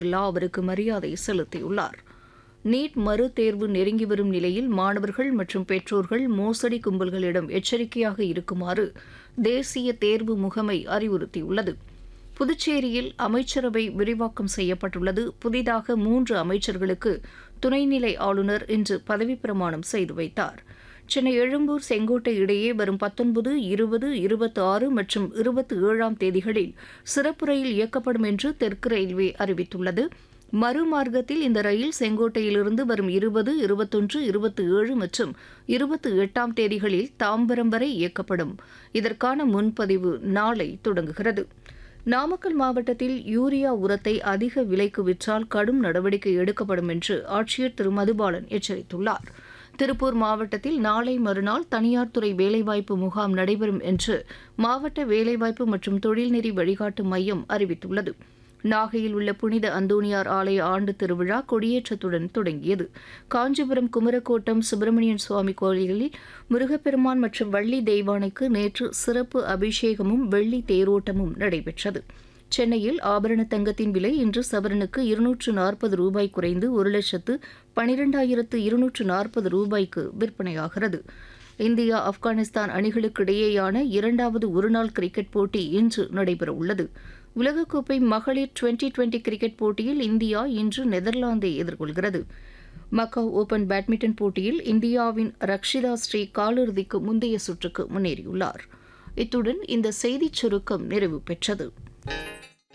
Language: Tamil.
பிர்லா அவருக்கு மரியாதை செலுத்தியுள்ளார் நீட் மறு தேர்வு நெருங்கி வரும் நிலையில் மாணவர்கள் மற்றும் பெற்றோர்கள் மோசடி கும்பல்களிடம் எச்சரிக்கையாக இருக்குமாறு தேசிய தேர்வு முகமை அறிவுறுத்தியுள்ளது புதுச்சேரியில் அமைச்சரவை விரிவாக்கம் செய்யப்பட்டுள்ளது புதிதாக மூன்று அமைச்சர்களுக்கு துணைநிலை ஆளுநர் இன்று பதவிப் பிரமாணம் செய்து வைத்தார் சென்னை எழும்பூர் செங்கோட்டை இடையே வரும் பத்தொன்பது இருபது இருபத்தி ஆறு மற்றும் இருபத்தி ஏழாம் தேதிகளில் சிறப்பு ரயில் இயக்கப்படும் என்று தெற்கு ரயில்வே அறிவித்துள்ளது மறுமார்க்கத்தில் இந்த ரயில் செங்கோட்டையிலிருந்து வரும் இருபது இருபத்தொன்று இருபத்தி ஏழு மற்றும் இருபத்தி எட்டாம் தேதிகளில் தாம்பரம் வரை இயக்கப்படும் இதற்கான முன்பதிவு நாளை தொடங்குகிறது நாமக்கல் மாவட்டத்தில் யூரியா உரத்தை அதிக விலைக்கு விற்றால் கடும் நடவடிக்கை எடுக்கப்படும் என்று ஆட்சியர் திரு மதுபாலன் எச்சரித்துள்ளார் திருப்பூர் மாவட்டத்தில் நாளை மறுநாள் தனியார் துறை வேலைவாய்ப்பு முகாம் நடைபெறும் என்று மாவட்ட வேலைவாய்ப்பு மற்றும் தொழில்நெறி வழிகாட்டு மையம் அறிவித்துள்ளது நாகையில் உள்ள புனித அந்தோணியார் ஆலய ஆண்டு திருவிழா கொடியேற்றத்துடன் தொடங்கியது காஞ்சிபுரம் குமரக்கோட்டம் சுப்பிரமணியன் சுவாமி கோயிலில் முருகப்பெருமான் மற்றும் வள்ளி தெய்வானைக்கு நேற்று சிறப்பு அபிஷேகமும் வெள்ளி தேரோட்டமும் நடைபெற்றது சென்னையில் ஆபரண தங்கத்தின் விலை இன்று சவரனுக்கு இருநூற்று நாற்பது ரூபாய் குறைந்து ஒரு லட்சத்து பனிரெண்டாயிரத்து இருநூற்று நாற்பது ரூபாய்க்கு விற்பனையாகிறது இந்தியா ஆப்கானிஸ்தான் அணிகளுக்கு இடையேயான இரண்டாவது ஒருநாள் கிரிக்கெட் போட்டி இன்று நடைபெறவுள்ளது உலகக்கோப்பை மகளிர் டுவெண்டி டுவெண்டி கிரிக்கெட் போட்டியில் இந்தியா இன்று நெதர்லாந்தை எதிர்கொள்கிறது மக்காவ் ஓபன் பேட்மிண்டன் போட்டியில் இந்தியாவின் ரக்ஷிதா ஸ்ரீ காலிறுதிக்கு முந்தைய சுற்றுக்கு முன்னேறியுள்ளார் இத்துடன் இந்த செய்திச் சுருக்கம் நிறைவு பெற்றது